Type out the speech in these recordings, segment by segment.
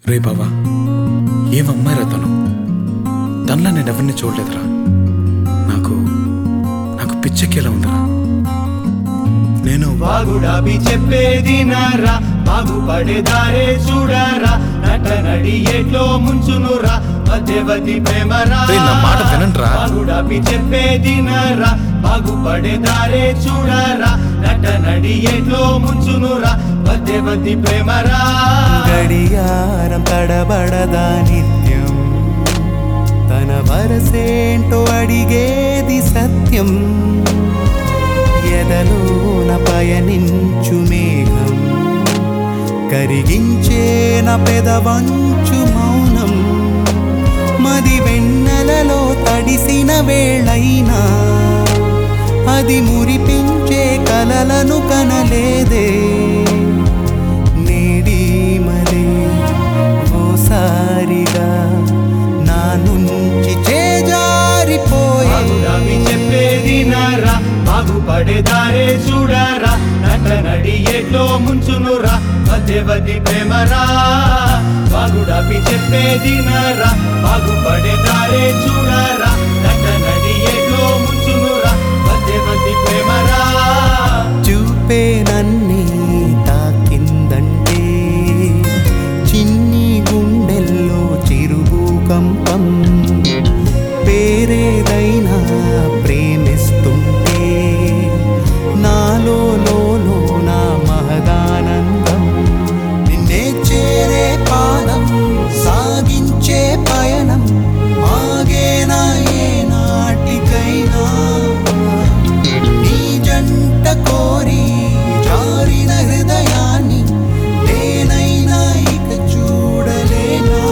రే బావా ఏమమ్మాయిరా తను తనలా నేను ఎవరిని చూడలేదురా నాకు నాకు పిచ్చెక్కేలా ఉందిరా నేను బాగుడాబి చెప్పేది నారా బాగుపడేదారే చూడరా నట నడి ఎట్లో ముంచునురా మధ్యవతి ప్రేమరా రేయ్, నా మాట వినండ్రా. బాగుడాబి చెప్పేది నారా బాగుపడేదారే చూడరా నట నడి ఎట్లో ముంచునురా మధ్యవతి ప్రేమరా గడియారం తడబడదా నిత్యం తన వరసేంటో అడిగేది సత్యం ఎదలోన పయనించు మేఘం కరిగించేన పెదవంచు మౌనం మది వెన్నెలలో తడిసిన వేళైనా అది మురిపించే కలలను కనలేదే నేడీమలే ఓసారిగా నా నుంచి చేజారిపోయే బాగుడాబి చెప్పేది నారా బాగుపడేదారే చూడరా నట నడి ఎట్లో ముంచునురా మధ్యవతి ప్రేమరా బాగుడాబి చెప్పేది నారా బాగుపడేదారే చూడరా నట నడి ఎట్లో ముంచునురా మధ్యవతి ప్రేమరా చూపే నన్నే తాకిందంటే చిన్ని గుండెల్లో చిరుభూకంపం పేరేదైనా ప్రేమిస్తుంటే నాలో లోలో నా మహదానందం నిన్నే చేరే పాదం సాగించే పయనం ఆగేనా ఏ నాటికైనా నీ జంట కోరి జారిన హృదయాన్ని నేనైనా ఇక చూడలేనా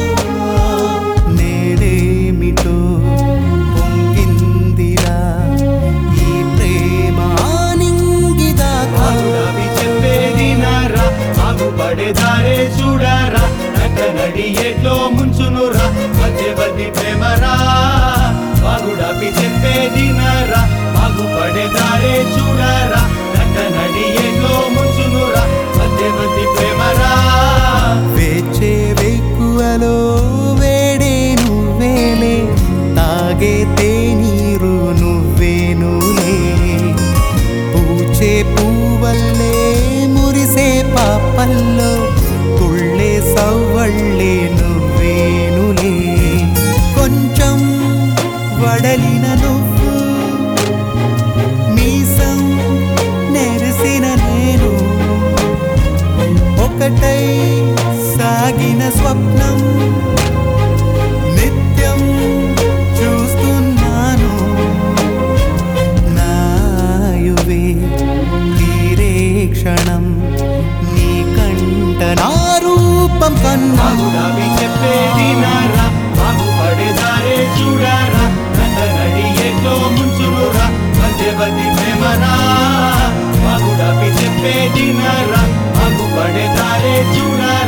నేడేమిటో పొంగిందిరా ఈ ప్రేమ ఆనింగిదాకా బాగుడాబి చెప్పేది నారా బాగుపడేదారే చూడరా నట నడి ఎట్లో ముంచునురా మధ్యవతి ప్రేమరా బాగుడాబి చెప్పేది నారా బాగుపడేదారే చూడరా నట నడి ఎట్లో ముంచునురా మధ్యవతి ప్రేమరా వేచే వెక్కువలో వేడే నువ్వేలే తాగే తేనీరు నువ్వేనులే పూచే పూవల్లే మురిసే పాపల్లో తుళ్ళే సవ్వళ్ళే నువ్వేనులే కొంచెం వడలిన నువ్వు మీసం నెరిసిన నేను ఒకటై సాగిన స్వప్నం నిత్యం చూస్తున్నాను నాయువే తీరే క్షణం నీ కంట నా రూపం కన్నా బాగుడాబి చెప్పేది నారా బాగుపడేదారే చూడరా నట నడి ఎట్లో ముంచునురా మధ్యవతి ప్రేమరా బాగుడాబి చెప్పేది నారా బాగుపడేదారే చూడరా